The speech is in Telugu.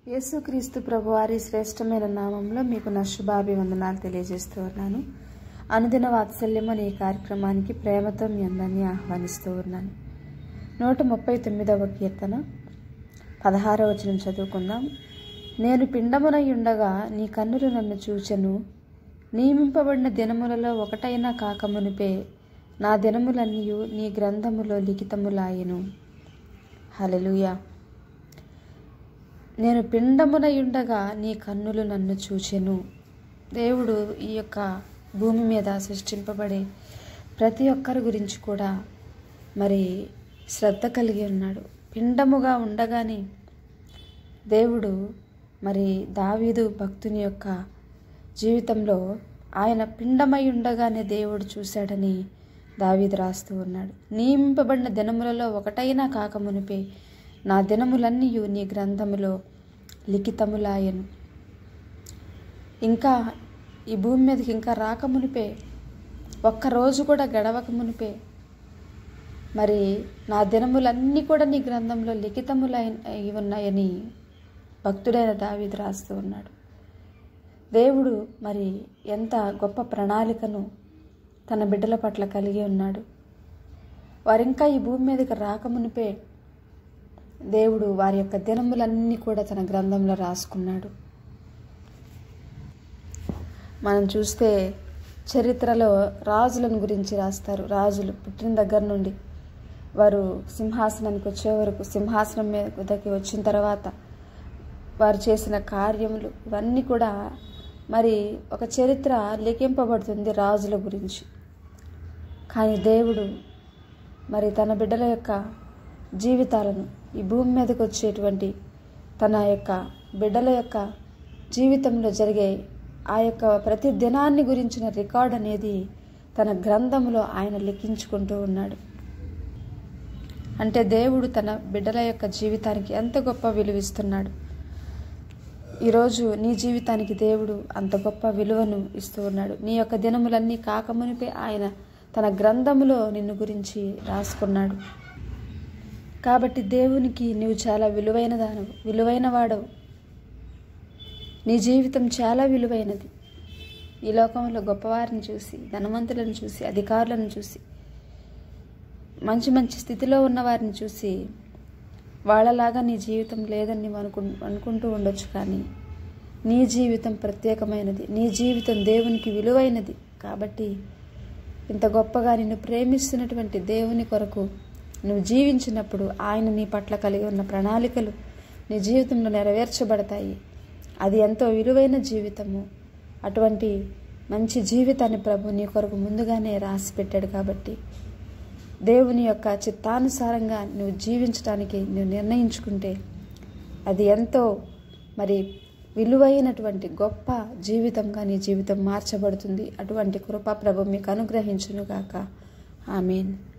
యేసుక్రీస్తు ప్రభు వారి శ్రేష్టమైన నామంలో మీకు నా శుభాభివందనాలు తెలియజేస్తూ ఉన్నాను అనుదిన వాత్సల్యం అనే ఈ కార్యక్రమానికి ప్రేమతో మీ అందరినీ ఆహ్వానిస్తూ ఉన్నాను నూట ముప్పై తొమ్మిదవ కీర్తన పదహారవ వచనం చదువుకుందాం నేను పిండమునై ఉండగా నీ కన్నులు నన్ను చూచెను నియమింపబడిన దినములలో ఒకటైనా కాకమునిపే నా దినములన్నీ నీ గ్రంథములో లిఖితములాయెను హల్లెలూయా నేను పిండమునయుండగా నీ కన్నులు నన్ను చూచెను దేవుడు ఈ యొక్క భూమి మీద సృష్టింపబడే ప్రతి ఒక్కరి గురించి కూడా మరి శ్రద్ధ కలిగి ఉన్నాడు పిండముగా ఉండగానే దేవుడు మరి దావీదు భక్తుని యొక్క జీవితంలో ఆయన పిండమై ఉండగానే దేవుడు చూశాడని దావీదు రాస్తూ ఉన్నాడు నియమింపబడిన దినములలో ఒకటైనా కాకమునిపే నా దినములన్నీ నీ గ్రంథములో లిఖితములాయను ఇంకా ఈ భూమి మీదకి ఇంకా రాకమునిపే ఒక్కరోజు కూడా గడవక మునిపే మరి నా దినములన్నీ కూడా నీ గ్రంథంలో లిఖితములై అయి ఉన్నాయని భక్తుడైన దావీదు రాస్తూ ఉన్నాడు దేవుడు మరి ఎంత గొప్ప ప్రణాళికను తన బిడ్డల పట్ల కలిగి ఉన్నాడు వారింకా ఈ భూమి మీదకి రాకమునిపే దేవుడు వారి యొక్క దినములన్నీ కూడా తన గ్రంథంలో రాసుకున్నాడు మనం చూస్తే చరిత్రలో రాజులను గురించి రాస్తారు రాజులు పుట్టిన దగ్గర నుండి వారు సింహాసనానికి వచ్చే వరకు సింహాసనం మీదకి వచ్చిన తర్వాత వారు చేసిన కార్యములు ఇవన్నీ కూడా మరి ఒక చరిత్ర లిఖింపబడుతుంది రాజుల గురించి కానీ దేవుడు మరి తన బిడ్డల యొక్క జీవితాలను ఈ భూమి మీదకి వచ్చేటువంటి తన యొక్క బిడ్డల యొక్క జీవితంలో జరిగే ఆ యొక్క ప్రతి దినాన్ని గురించిన రికార్డ్ అనేది తన గ్రంథంలో ఆయన లిఖించుకుంటూ ఉన్నాడు అంటే దేవుడు తన బిడ్డల యొక్క జీవితానికి ఎంత గొప్ప విలువిస్తున్నాడు ఈరోజు నీ జీవితానికి దేవుడు అంత గొప్ప విలువను ఇస్తూ ఉన్నాడు నీ యొక్క దినములన్నీ కాకమునిపే ఆయన తన గ్రంథములో నిన్ను గురించి రాసుకున్నాడు కాబట్టి దేవునికి నువ్వు చాలా విలువైన దానవు విలువైన వాడవు నీ జీవితం చాలా విలువైనది ఈ లోకంలో గొప్పవారిని చూసి ధనవంతులను చూసి అధికారులను చూసి మంచి మంచి స్థితిలో ఉన్న వారిని చూసి వాళ్ళలాగా నీ జీవితం లేదని అనుకు అనుకుంటూ ఉండొచ్చు కానీ నీ జీవితం ప్రత్యేకమైనది నీ జీవితం దేవునికి విలువైనది కాబట్టి ఇంత గొప్పగా నిన్ను ప్రేమిస్తున్నటువంటి దేవుని కొరకు నువ్వు జీవించినప్పుడు ఆయన నీ పట్ల కలిగి ఉన్న ప్రణాళికలు నీ జీవితంలో నెరవేర్చబడతాయి అది ఎంతో విలువైన జీవితము అటువంటి మంచి జీవితాన్ని ప్రభు నీ కొరకు ముందుగానే రాసి పెట్టాడు కాబట్టి దేవుని యొక్క చిత్తానుసారంగా నువ్వు జీవించడానికి నువ్వు నిర్ణయించుకుంటే అది ఎంతో మరి విలువైనటువంటి గొప్ప జీవితంగా నీ జీవితం మార్చబడుతుంది అటువంటి కృపా ప్రభు మీకు అనుగ్రహించునుగాక ఆమెన్